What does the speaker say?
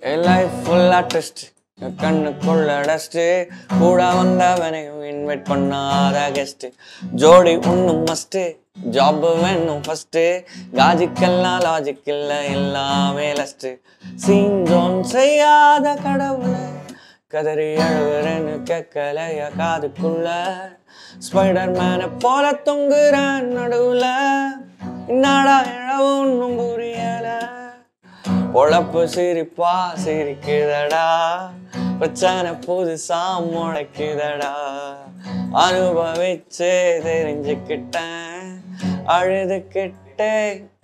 life ஃபுல்லா twist கண்ணுக்குள்ள dust கூட வந்தவனையும் இன்வைட் பண்ணாத கெஸ்ட் ஜோடி ஒன்றும் மஸ்ட் ஜாப் வேணும் ஃபர்ஸ்ட் காஜிக்கெல்லாம் லாஜிக் இல்ல எல்லாமே லஸ்ட் சீன் ஜோன் செய்யாத கடவுளை கதறி அழுகுறேன்னு கேட்கலைய காதுக்குள்ள ஸ்பைடர் மேனை போல தொங்குறேன் நடுவுல என்னடா இழவு ஒன்றும் புரியல பொழப்பு சிரிப்பா சிரிக்குதடா பிரச்சனை புதுசா முளைக்குதடா அனுபவிச்சு தெரிஞ்சுக்கிட்டேன் அழுதுகிட்டே